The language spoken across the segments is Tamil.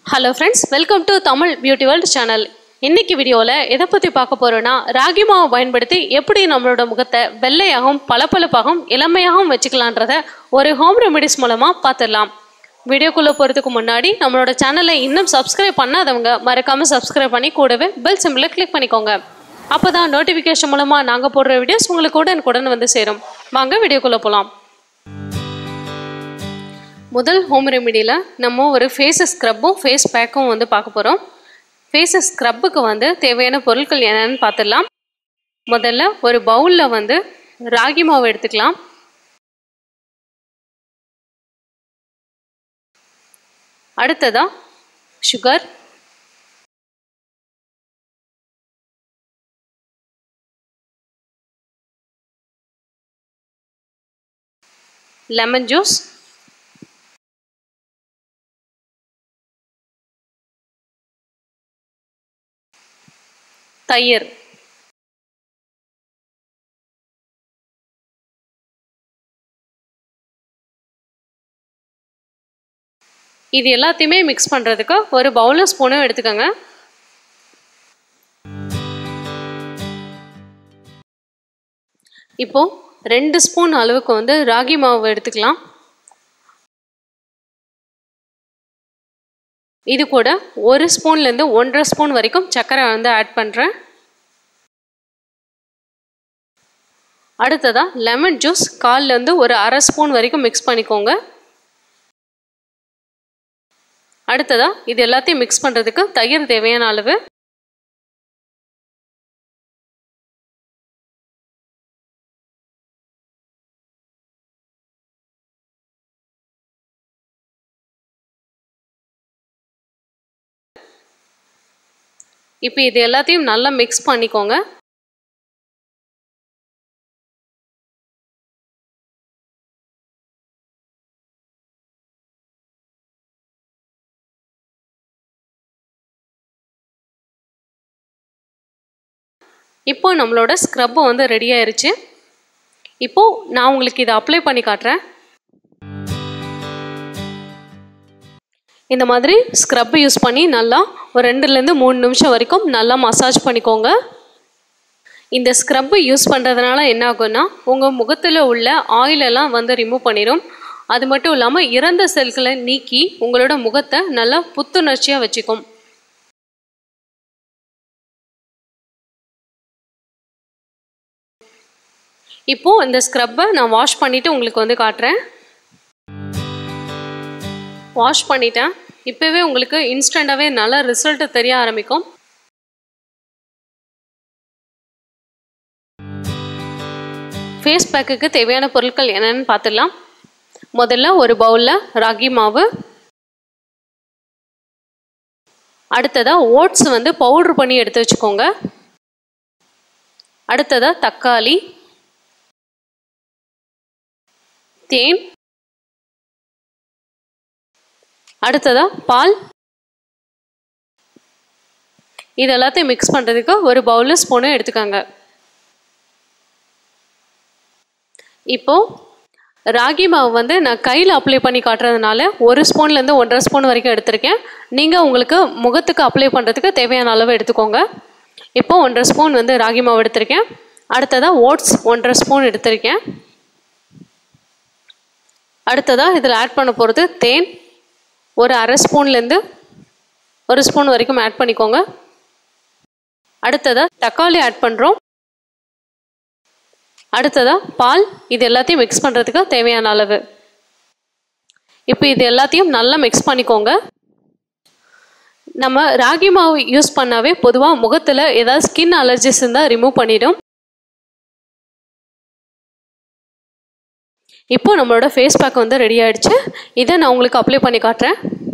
hello friends welcome to Tamil beauty world channel இன்னைக்கு வீடியோவில் எதை பற்றி பார்க்க போகிறோன்னா ராகி மாவை பயன்படுத்தி எப்படி நம்மளோட முகத்தை வெள்ளையாகவும் பளபளப்பாகவும் இளமையாகவும் வச்சுக்கலான்றத ஒரு ஹோம் ரெமெடிஸ் மூலமாக பார்த்துடலாம் வீடியோக்குள்ளே போகிறதுக்கு முன்னாடி நம்மளோட சேனலை இன்னும் சப்ஸ்கிரைப் பண்ணாதவங்க மறக்காமல் சப்ஸ்கிரைப் பண்ணி கூடவே பெல் சிம்பிளை கிளிக் பண்ணிக்கோங்க அப்போ தான் நோட்டிஃபிகேஷன் மூலமாக நாங்கள் போடுற வீடியோஸ் உங்களுக்கு உடனுக்குடன் வந்து சேரும் வாங்க வீடியோக்குள்ளே போகலாம் முதல் ஹோம் ரெமிடியில் நம்ம ஒரு ஃபேஸ் ஸ்க்ரப்பும் ஃபேஸ் பேக்கும் வந்து பார்க்க போகிறோம் ஃபேஸ் ஸ்க்ரப்புக்கு வந்து தேவையான பொருட்கள் என்னென்னு பார்த்துடலாம் முதல்ல ஒரு பவுலில் வந்து ராகி மாவு எடுத்துக்கலாம் அடுத்ததா சுகர் லெமன் ஜூஸ் தயிர் இது எல்லாத்தையுமே மிக்ஸ் பண்ணுறதுக்கு ஒரு பவுலும் ஸ்பூனும் எடுத்துக்கோங்க இப்போ ரெண்டு ஸ்பூன் அளவுக்கு வந்து ராகி மாவு எடுத்துக்கலாம் இது கூட ஒரு ஸ்பூன்லேருந்து ஒன்றரை ஸ்பூன் வரைக்கும் சர்க்கரை வந்து ஆட் பண்ணுறேன் அடுத்ததாக லெமன் ஜூஸ் கால்லேருந்து ஒரு அரை ஸ்பூன் வரைக்கும் மிக்ஸ் பண்ணிக்கோங்க அடுத்ததாக இது எல்லாத்தையும் மிக்ஸ் பண்ணுறதுக்கு தயிர் தேவையான அளவு இப்போ இது எல்லாத்தையும் நல்லா மிக்ஸ் பண்ணிக்கோங்க இப்போ நம்மளோட ஸ்க்ரப்பு வந்து ரெடி ஆயிருச்சு இப்போ நான் உங்களுக்கு இதை அப்ளை பண்ணி காட்டுறேன் இந்த மாதிரி ஸ்க்ரப் யூஸ் பண்ணி நல்லா ஒரு ரெண்டுலேருந்து மூணு நிமிஷம் வரைக்கும் நல்லா மசாஜ் பண்ணிக்கோங்க இந்த ஸ்க்ரப்பு யூஸ் பண்ணுறதுனால என்ன ஆகும்னா உங்கள் முகத்தில் உள்ள ஆயிலெல்லாம் வந்து ரிமூவ் பண்ணிடும் அது மட்டும் இல்லாமல் இறந்த செல்களை நீக்கி உங்களோட முகத்தை நல்லா புத்துணர்ச்சியாக வச்சுக்கும் இப்போது இந்த ஸ்க்ரப்பை நான் வாஷ் பண்ணிவிட்டு உங்களுக்கு வந்து காட்டுறேன் வாஷ் பண்ணிட்டேன் இப்போவே உங்களுக்கு இன்ஸ்டண்ட்டாகவே நல்ல ரிசல்ட் தெரிய ஆரம்பிக்கும் ஃபேஸ் பேக்குக்கு தேவையான பொருட்கள் என்னென்னு பார்த்துடலாம் முதல்ல ஒரு பவுலில் ராகி மாவு அடுத்ததாக ஓட்ஸ் வந்து பவுட்ரு பண்ணி எடுத்து வச்சுக்கோங்க அடுத்ததாக தக்காளி தேன் அடுத்ததா பால் இது எல்லாத்தையும் மிக்ஸ் பண்ணுறதுக்கு ஒரு பவுலில் ஸ்பூனும் எடுத்துக்கோங்க இப்போ ராகி மாவு வந்து நான் கையில் அப்ளை பண்ணி காட்டுறதுனால ஒரு ஸ்பூன்லேருந்து ஒன்றரை ஸ்பூன் வரைக்கும் எடுத்திருக்கேன் நீங்கள் உங்களுக்கு முகத்துக்கு அப்ளை பண்ணுறதுக்கு தேவையான அளவு எடுத்துக்கோங்க இப்போ ஒன்றரை ஸ்பூன் வந்து ராகி மாவு எடுத்திருக்கேன் அடுத்ததாக ஓட்ஸ் ஒன்றரை ஸ்பூன் எடுத்திருக்கேன் அடுத்ததாக இதில் ஆட் பண்ண போகிறது தேன் ஒரு அரை ஸ்பூன்லேருந்து ஒரு ஸ்பூன் வரைக்கும் ஆட் பண்ணிக்கோங்க அடுத்ததாக தக்காளி ஆட் பண்ணுறோம் அடுத்ததாக பால் இது எல்லாத்தையும் மிக்ஸ் பண்ணுறதுக்கு தேவையான அளவு இப்போ இது எல்லாத்தையும் நல்லா மிக்ஸ் பண்ணிக்கோங்க நம்ம ராகி மாவு யூஸ் பண்ணாவே பொதுவாக முகத்தில் ஏதாவது ஸ்கின் அலர்ஜிஸ் இருந்தால் ரிமூவ் பண்ணிடும் இப்போ நம்மளோட ஃபேஸ் பேக் வந்து ரெடி ஆகிடுச்சு இதை நான் உங்களுக்கு அப்ளை பண்ணி காட்டுறேன்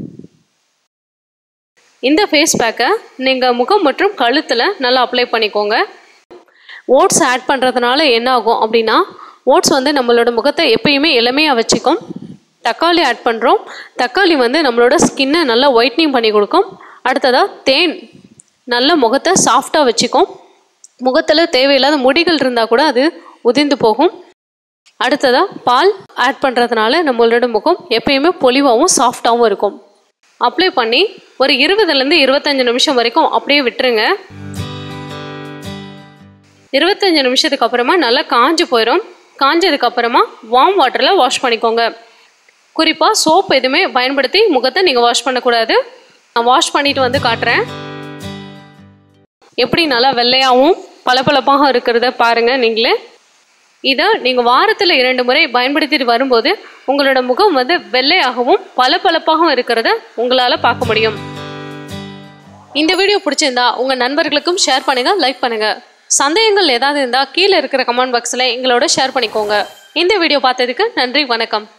இந்த ஃபேஸ் பேக்கை நீங்கள் முகம் மற்றும் கழுத்தில் நல்லா அப்ளை பண்ணிக்கோங்க ஓட்ஸ் ஆட் பண்ணுறதுனால என்ன ஆகும் அப்படின்னா ஓட்ஸ் வந்து நம்மளோட முகத்தை எப்பயுமே இளமையாக வச்சுக்கும் தக்காளி ஆட் பண்ணுறோம் தக்காளி வந்து நம்மளோட ஸ்கின்னை நல்லா ஒயிட்னிங் பண்ணி கொடுக்கும் அடுத்ததாக தேன் நல்ல முகத்தை சாஃப்டாக வச்சுக்கும் முகத்தில் தேவையில்லாத முடிகள் இருந்தால் கூட அது உதிர்ந்து போகும் அடுத்ததாக பால் ஆட் பண்ணுறதுனால நம்மளோட முகம் எப்பயுமே பொலிவாகவும் சாஃப்டாகவும் இருக்கும் அப்ளை பண்ணி ஒரு இருபதுலேருந்து இருபத்தஞ்சு நிமிஷம் வரைக்கும் அப்படியே விட்டுருங்க இருபத்தஞ்சு நிமிஷத்துக்கு அப்புறமா நல்லா காஞ்சு போயிடும் காஞ்சதுக்கு அப்புறமா வார்ம் வாட்டரில் வாஷ் பண்ணிக்கோங்க குறிப்பாக சோப் எதுவுமே பயன்படுத்தி முகத்தை நீங்கள் வாஷ் பண்ணக்கூடாது நான் வாஷ் பண்ணிட்டு வந்து காட்டுறேன் எப்படி நல்லா வெள்ளையாகவும் பளபளப்பாக இருக்கிறத பாருங்கள் நீங்களே இதை நீங்கள் வாரத்தில் இரண்டு முறை பயன்படுத்திட்டு வரும்போது உங்களோட முகம் வந்து வெள்ளையாகவும் பளபளப்பாகவும் இருக்கிறத உங்களால் பார்க்க முடியும் இந்த வீடியோ பிடிச்சிருந்தா உங்கள் நண்பர்களுக்கும் ஷேர் பண்ணுங்கள் லைக் பண்ணுங்கள் சந்தேகங்கள் ஏதாவது இருந்தால் கீழே இருக்கிற கமெண்ட் பாக்ஸில் எங்களோட ஷேர் பண்ணிக்கோங்க இந்த வீடியோ பார்த்ததுக்கு நன்றி வணக்கம்